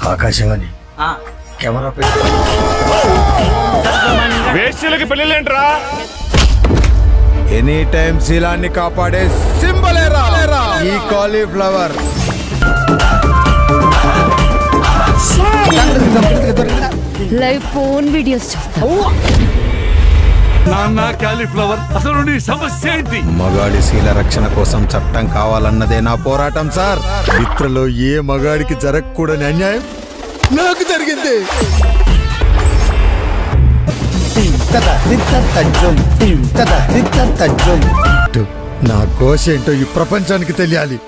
ఆకాశవాణి ఆ, కెమెరా పెట్టి వేశ్యలకి పెళ్ళిలేంట్రా any time శీలాన్ని కాపాడే సింబల్ ఈ కాలీఫ్లవర్ లైవ్ ఫోన్ వీడియోస్ చూస్తా నాన్న క్యాలీఫ్లవర్ అసలు నీ సమస్య ఏంటి మగాడి శీల రక్షణ కోసం చట్టం కావాలన్నదే నా పోరాటం సార్ మిత్రలో ఏ మగాడికి జరగకూడని అన్యాయం నాకు జరిగింది నా ఘోష ఏంటో ఈ ప్రపంచానికి తెలియాలి